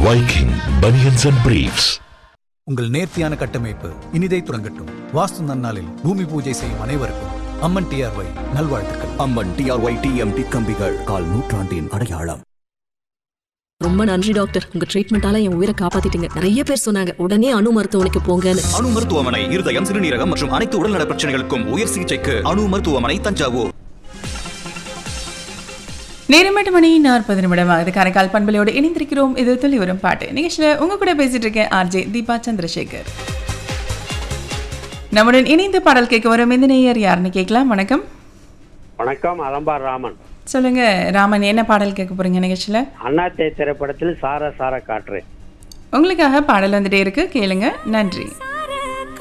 Viking Bunions and Briefs. உங்கள் நேர்த்தியான கட்டமைப்பு இனிதை துறங்கட்டும் வாஸ்து நன்னாளில் பூமி பூஜை செய்யும் அனைவருக்கும் அம்மன் டிஆர்ஒய் நல்வாழ்த்துக்கள் அம்மன் டிஆர்ஒய் டிஎம்டி கம்பிகள் கால் நூற்றாண்டின் அடையாளம் ரொம்ப நன்றி டாக்டர் உங்க ட்ரீட்மெண்டால என் உயிரை காப்பாத்திட்டீங்க நிறைய பேர் சொன்னாங்க உடனே அணு மருத்துவமனைக்கு போங்கன்னு அணு மருத்துவமனை இருதயம் சிறுநீரகம் மற்றும் அனைத்து உடல்நல பிரச்சனைகளுக்கும் உயர் சிகிச்சைக்கு அணு மருத்துவமனை தஞ்சாவூர் நேரம் எட்டு மணி நாற்பது நிமிடம் ஆகுது காரைக்கால் பண்பலையோடு இணைந்திருக்கிறோம் இது துளி வரும் பாட்டு நிகழ்ச்சியில் உங்க கூட பேசிட்டு இருக்கேன் ஆர்ஜே தீபா சந்திரசேகர் நம்முடன் இணைந்து பாடல் கேட்க வரும் இந்த நேயர் யாருன்னு கேட்கலாம் வணக்கம் வணக்கம் அலம்பார் ராமன் சொல்லுங்க ராமன் என்ன பாடல் கேட்க போறீங்க நிகழ்ச்சியில அண்ணாத்தே திரைப்படத்தில் சார சார காற்று உங்களுக்காக பாடல் வந்துட்டே இருக்கு கேளுங்க நன்றி